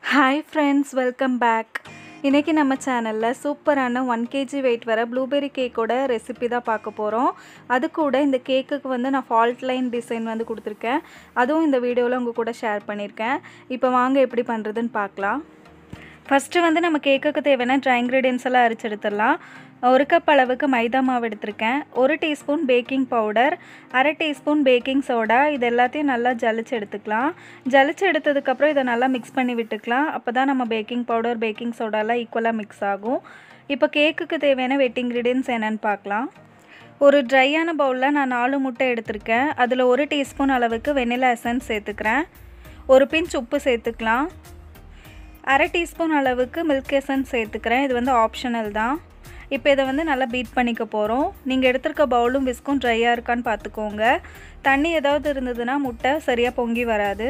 hi friends welcome back இன்றைக்கி நம்ம சேனலில் சூப்பரான ஒன் கேஜி வெயிட் வர ப்ளூபெர்ரி கேக்கோட ரெசிபி தான் பார்க்க போகிறோம் அது கூட இந்த கேக்குக்கு வந்து நான் ஃபால்ட் லைன் டிசைன் வந்து கொடுத்துருக்கேன் அதுவும் இந்த வீடியோவில் உங்கள் கூட ஷேர் பண்ணியிருக்கேன் இப்போ வாங்க எப்படி பண்ணுறதுன்னு பார்க்கலாம் ஃபஸ்ட்டு வந்து நம்ம கேக்குக்கு தேவையான ட்ரை இன்க்ரீடியன்ஸ் எல்லாம் அரைச்சி எடுத்துடலாம் ஒரு கப் அளவுக்கு மைதா மாவு எடுத்திருக்கேன் ஒரு டீஸ்பூன் பேக்கிங் பவுடர் அரை டீஸ்பூன் பேக்கிங் சோடா இது எல்லாத்தையும் நல்லா ஜலிச்சு எடுத்துக்கலாம் ஜலிச்சு எடுத்ததுக்கப்புறம் இதை நல்லா மிக்ஸ் பண்ணி விட்டுக்கலாம் அப்போ தான் நம்ம பேக்கிங் பவுடர் பேக்கிங் சோடாலாம் ஈக்குவலாக மிக்ஸ் ஆகும் இப்போ கேக்குக்கு தேவையான வெட் இன்க்ரீடியன்ஸ் என்னென்னு பார்க்கலாம் ஒரு ட்ரையான பவுலில் நான் நாலு முட்டை எடுத்திருக்கேன் அதில் ஒரு டீஸ்பூன் அளவுக்கு வெனிலா எசன்ஸ் சேர்த்துக்கிறேன் ஒரு பிஞ்ச் உப்பு சேர்த்துக்கலாம் அரை டீஸ்பூன் அளவுக்கு மில்க் எசன்ஸ் சேர்த்துக்கிறேன் இது வந்து ஆப்ஷனல் தான் இப்போ இதை வந்து நல்லா பீட் பண்ணிக்க போகிறோம் நீங்கள் எடுத்திருக்க பவுலும் விஸ்கும் ட்ரையாக இருக்கான்னு பார்த்துக்கோங்க தண்ணி ஏதாவது இருந்ததுன்னா முட்டை சரியாக பொங்கி வராது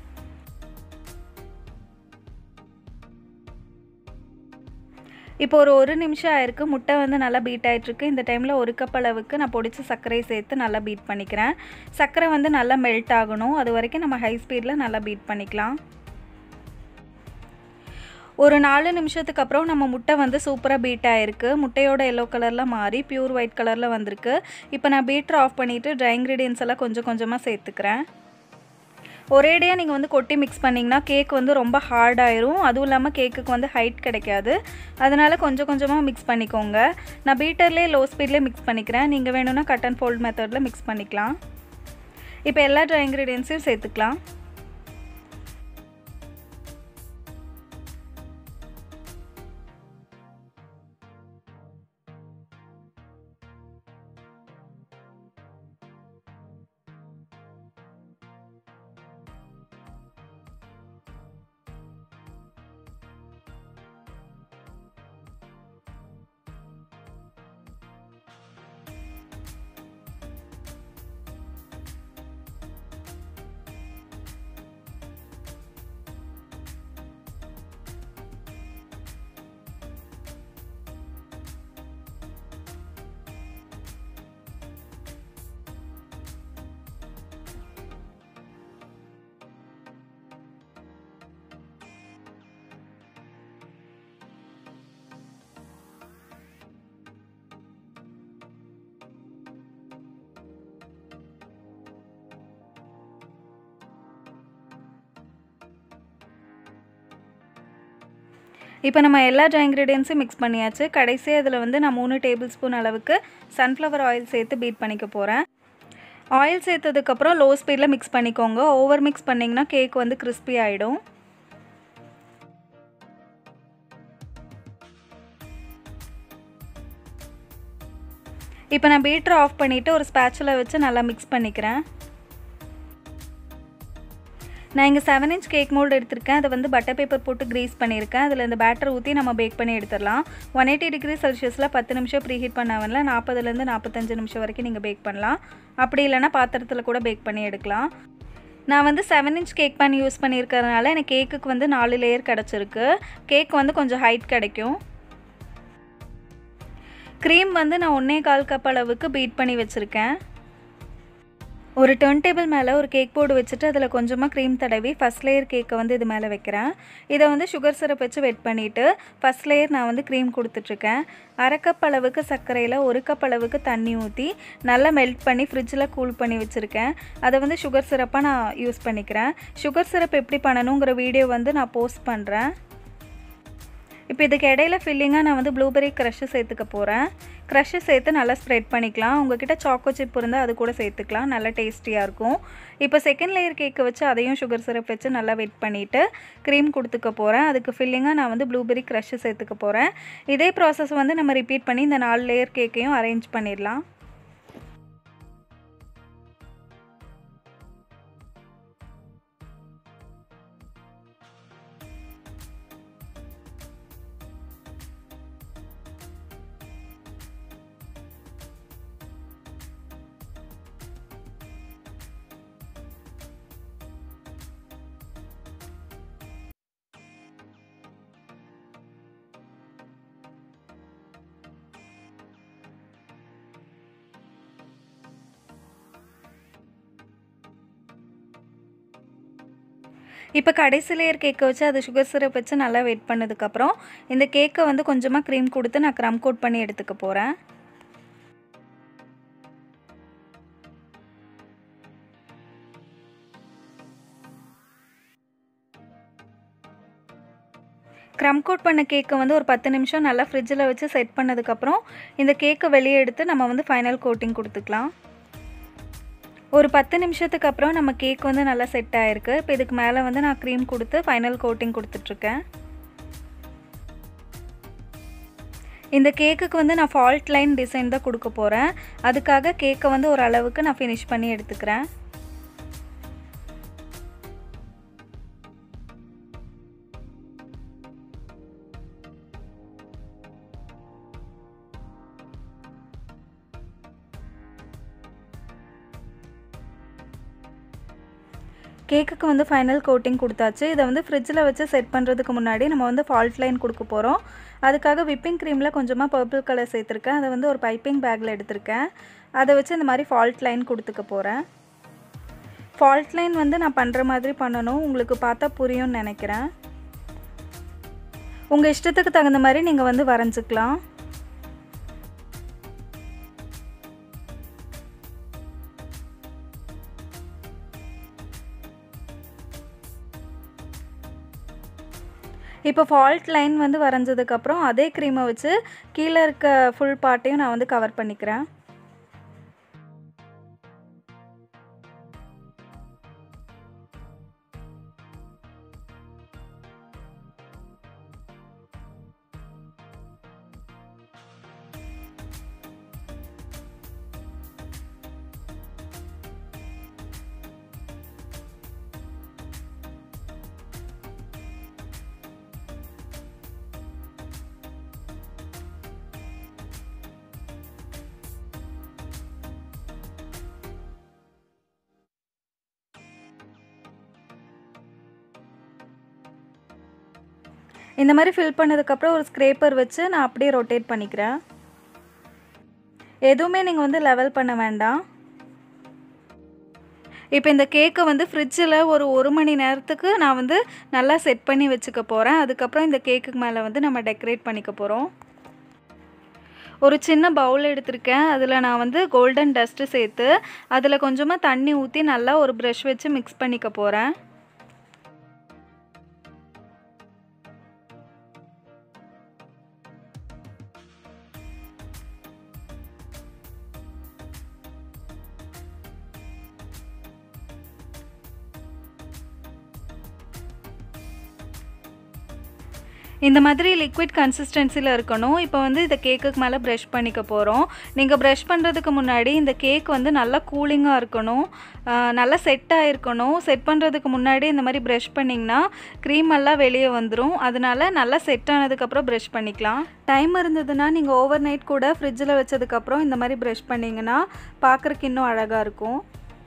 இப்போ ஒரு ஒரு நிமிஷம் ஆயிருக்கு முட்டை வந்து நல்லா பீட் ஆகிட்டுருக்கு இந்த டைமில் ஒரு கப் அளவுக்கு நான் பொடிச்சு சர்க்கரை சேர்த்து நல்லா பீட் பண்ணிக்கிறேன் சர்க்கரை வந்து நல்லா மெல்ட் ஆகணும் அது வரைக்கும் நம்ம ஹை ஸ்பீடில் நல்லா பீட் பண்ணிக்கலாம் ஒரு நாலு நிமிஷத்துக்கு அப்புறம் நம்ம முட்டை வந்து சூப்பராக பீட் ஆகிருக்கு முட்டையோட எல்லோ கலரில் மாறி பியூர் ஒயிட் கலரில் வந்திருக்கு இப்போ நான் பீட்டர் ஆஃப் பண்ணிவிட்டு ட்ரை இன்க்ரீடியன்ஸ் எல்லாம் கொஞ்சம் கொஞ்சமாக சேர்த்துக்கிறேன் ஒரேடியாக நீங்கள் வந்து கொட்டி மிக்ஸ் பண்ணிங்கன்னா கேக் வந்து ரொம்ப ஹார்டாயிரும் அதுவும் இல்லாமல் கேக்குக்கு வந்து ஹைட் கிடைக்காது அதனால் கொஞ்சம் கொஞ்சமாக மிக்ஸ் பண்ணிக்கோங்க நான் பீட்டர்லேயே லோ ஸ்பீட்லேயே மிக்ஸ் பண்ணிக்கிறேன் நீங்கள் வேணும்னா கட் அண்ட் ஃபோல்ட் மெத்தடில் மிக்ஸ் பண்ணிக்கலாம் இப்போ எல்லா ட்ரை இன்க்ரீடியன்ஸையும் சேர்த்துக்கலாம் இப்போ நம்ம எல்லா ட்ரை இன்க்ரீடியன்ஸும் மிக்ஸ் பண்ணியாச்சு கடைசி அதில் வந்து நான் மூணு டேபிள் ஸ்பூன் அளவுக்கு சன்ஃப்ளவர் ஆயில் சேர்த்து பீட் பண்ணிக்க போகிறேன் ஆயில் சேர்த்ததுக்கப்புறம் லோ ஸ்பீடில் மிக்ஸ் பண்ணிக்கோங்க ஓவர் மிக்ஸ் பண்ணிங்கன்னா கேக் வந்து கிறிஸ்பி ஆகிடும் இப்போ நான் பீட்டர் ஆஃப் பண்ணிவிட்டு ஒரு ஸ்பேச்சுல வச்சு நல்லா மிக்ஸ் பண்ணிக்கிறேன் நான் இங்கே செவன் இன்ச் கேக் மோல்டு எடுத்திருக்கேன் அதை வந்து பட்டர் பேப்பர் போட்டு க்ரீஸ் பண்ணியிருக்கேன் அதில் இந்த பேட்டர் ஊற்றி நம்ம பேக் பண்ணி எடுத்துடலாம் ஒன் எயிட்டி டிகிரி செல்சியஸில் பத்து நிமிஷம் ப்ரீ ஹீட் பண்ணாமல் நாற்பதுலேருந்து நாற்பத்தஞ்சு நிமிஷம் வரைக்கும் நீங்கள் பேக் பண்ணலாம் அப்படி இல்லைனா பாத்திரத்தில் கூட பேக் பண்ணி எடுக்கலாம் நான் வந்து seven inch cake pan use பண்ணியிருக்கிறதுனால எனக்கு கேக்குக்கு வந்து நாலு லேயர் கிடச்சிருக்கு கேக் வந்து கொஞ்சம் ஹைட் கிடைக்கும் க்ரீம் வந்து நான் ஒன்றே கால் கப் அளவுக்கு பீட் பண்ணி வச்சுருக்கேன் ஒரு டர்ன் டேபிள் மேலே ஒரு கேக் போர்டு வச்சுட்டு அதில் கொஞ்சமாக க்ரீம் தடவி ஃபஸ்ட் லேயர் கேக்கை வந்து இது மேலே வைக்கிறேன் இதை வந்து சுகர் சிரப் வச்சு வெட் பண்ணிவிட்டு ஃபஸ்ட் லேயர் நான் வந்து க்ரீம் கொடுத்துட்ருக்கேன் அரை கப் அளவுக்கு சர்க்கரையில் ஒரு கப் அளவுக்கு தண்ணி ஊற்றி நல்லா மெல்ட் பண்ணி ஃப்ரிட்ஜில் கூல் பண்ணி வச்சுருக்கேன் அதை வந்து சுகர் சிரப்பாக நான் யூஸ் பண்ணிக்கிறேன் சுகர் சிரப் எப்படி பண்ணணுங்கிற வீடியோ வந்து நான் போஸ்ட் பண்ணுறேன் இப்போ இதுக்கு இடையில ஃபில்லிங்காக நான் வந்து ப்ளூபெரி க்ரஷ்ஷு சேர்த்துக்க போகிறேன் க்ரஷ்ஷு சேர்த்து நல்லா ஸ்ப்ரெட் பண்ணிக்கலாம் உங்ககிட்ட சாக்கோ சிப் இருந்தால் அது கூட சேர்த்துக்கலாம் நல்லா டேஸ்டியாக இருக்கும் இப்போ செகண்ட் லேயர் கேக்கை வச்சு அதையும் சுகர் சிரப் வச்சு நல்லா வெட் பண்ணிவிட்டு க்ரீம் கொடுத்துக்க போகிறேன் அதுக்கு ஃபில்லிங்காக நான் வந்து ப்ளூபெரி க்ரஷ்ஷு சேர்த்துக்க போகிறேன் இதே ப்ராசஸ் வந்து நம்ம ரிப்பீட் பண்ணி இந்த நாலு லேயர் கேக்கையும் அரேஞ்ச் பண்ணிடலாம் இப்போ கடைசி லேயர் கேக்கை வச்சு அது சுகர் சிரப் வச்சு நல்லா வெயிட் பண்ணதுக்கப்புறம் இந்த கேக்கை வந்து கொஞ்சமாக க்ரீம் கொடுத்து நான் க்ரம் கோட் பண்ணி எடுத்துக்க போகிறேன் க்ரம் கோட் பண்ண கேக்கை வந்து ஒரு பத்து நிமிஷம் நல்லா ஃப்ரிட்ஜில் வச்சு செட் பண்ணதுக்கப்புறம் இந்த கேக்கை வெளியே எடுத்து நம்ம வந்து ஃபைனல் கோட்டிங் கொடுத்துக்கலாம் ஒரு பத்து நிமிஷத்துக்கு அப்புறம் நம்ம கேக் வந்து நல்லா செட் ஆகிருக்கு இப்போ இதுக்கு மேலே வந்து நான் க்ரீம் கொடுத்து ஃபைனல் கோட்டிங் கொடுத்துட்ருக்கேன் இந்த கேக்குக்கு வந்து நான் ஃபால்ட் லைன் டிசைன் தான் கொடுக்க போகிறேன் அதுக்காக கேக்கை வந்து ஒரு அளவுக்கு நான் ஃபினிஷ் பண்ணி எடுத்துக்கிறேன் கேக்குக்கு வந்து ஃபைனல் கோட்டிங் கொடுத்தாச்சு இதை வந்து ஃப்ரிட்ஜில் வச்சு செட் பண்ணுறதுக்கு முன்னாடி நம்ம வந்து ஃபால்ட் லைன் கொடுக்க போகிறோம் அதுக்காக விப்பிங் க்ரீமில் கொஞ்சமாக பர்பிள் கலர் சேர்த்துருக்கேன் அதை வந்து ஒரு பைப்பிங் பேக்கில் எடுத்திருக்கேன் அதை வச்சு இந்த மாதிரி ஃபால்ட் லைன் கொடுத்துக்க போகிறேன் ஃபால்ட் லைன் வந்து நான் பண்ணுற மாதிரி பண்ணணும் உங்களுக்கு பார்த்தா புரியும்னு நினைக்கிறேன் உங்கள் இஷ்டத்துக்கு தகுந்த மாதிரி நீங்கள் வந்து வரைஞ்சிக்கலாம் இப்போ ஃபால்ட் லைன் வந்து வரைஞ்சதுக்கப்புறம் அதே க்ரீமை வச்சு கீழே இருக்க ஃபுல் பார்ட்டையும் நான் வந்து கவர் பண்ணிக்கிறேன் இந்த மாதிரி ஃபில் பண்ணதுக்கப்புறம் ஒரு ஸ்க்ரேப்பர் வச்சு நான் அப்படியே ரொட்டேட் பண்ணிக்கிறேன் எதுவுமே நீங்கள் வந்து லெவல் பண்ண வேண்டாம் இப்போ இந்த கேக்கை வந்து ஃப்ரிட்ஜில் ஒரு ஒரு மணி நேரத்துக்கு நான் வந்து நல்லா செட் பண்ணி வச்சுக்க போகிறேன் அதுக்கப்புறம் இந்த கேக்குக்கு மேலே வந்து நம்ம டெக்கரேட் பண்ணிக்க போகிறோம் ஒரு சின்ன பவுல் எடுத்திருக்கேன் அதில் நான் வந்து கோல்டன் டஸ்ட்டு சேர்த்து அதில் கொஞ்சமாக தண்ணி ஊற்றி நல்லா ஒரு ப்ரஷ் வச்சு மிக்ஸ் பண்ணிக்க போகிறேன் இந்த மாதிரி லிக்விட் கன்சிஸ்டன்சியில் இருக்கணும் இப்போ வந்து இந்த கேக்குக்கு மேலே ப்ரஷ் பண்ணிக்க போகிறோம் நீங்கள் ப்ரஷ் பண்ணுறதுக்கு முன்னாடி இந்த கேக் வந்து நல்லா கூலிங்காக இருக்கணும் நல்லா செட் ஆகிருக்கணும் செட் பண்ணுறதுக்கு முன்னாடி இந்த மாதிரி ப்ரஷ் பண்ணிங்கன்னா க்ரீம் எல்லாம் வெளியே வந்துடும் அதனால நல்லா செட் ஆனதுக்கப்புறம் ப்ரஷ் பண்ணிக்கலாம் டைம் இருந்ததுன்னா நீங்கள் ஓவர் நைட் கூட ஃப்ரிட்ஜில் வச்சதுக்கப்புறம் இந்த மாதிரி ப்ரஷ் பண்ணிங்கன்னா பார்க்குறக்கு இன்னும் அழகாக இருக்கும்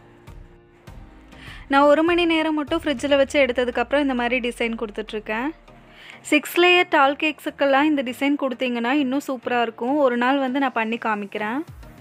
நான் ஒரு மணி நேரம் மட்டும் ஃப்ரிட்ஜில் வச்சு எடுத்ததுக்கப்புறம் இந்த மாதிரி டிசைன் கொடுத்துட்ருக்கேன் சிக்ஸ் லேயர் டால் கேக்ஸுக்கெல்லாம் இந்த டிசைன் கொடுத்தீங்கன்னா இன்னும் சூப்பராக இருக்கும் ஒரு நாள் வந்து நான் பண்ணி காமிக்கிறேன்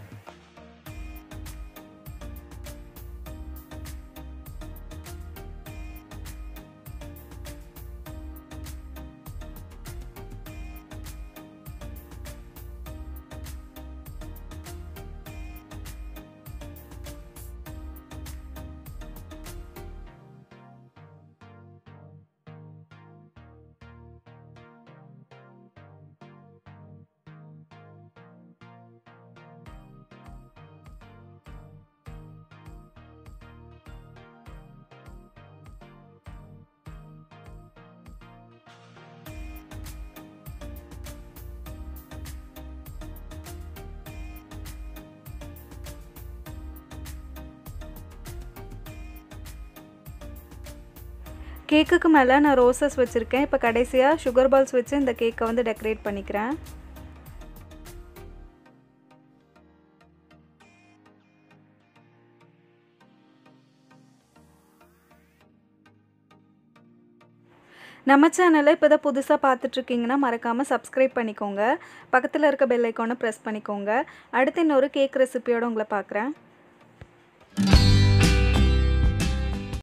கேக்குக்கு மேலே நான் ரோசஸ் வச்சுருக்கேன் இப்போ கடைசியாக சுகர் பால்ஸ் வச்சு இந்த கேக்கை வந்து டெக்கரேட் பண்ணிக்கிறேன் நம்ம சேனலை இப்போ தான் புதுசாக பார்த்துட்ருக்கீங்கன்னா மறக்காமல் சப்ஸ்கிரைப் பண்ணிக்கோங்க பக்கத்தில் இருக்க பெல் ஐக்கானை ப்ரெஸ் பண்ணிக்கோங்க அடுத்து இன்னொரு கேக் ரெசிபியோடு உங்களை பார்க்குறேன்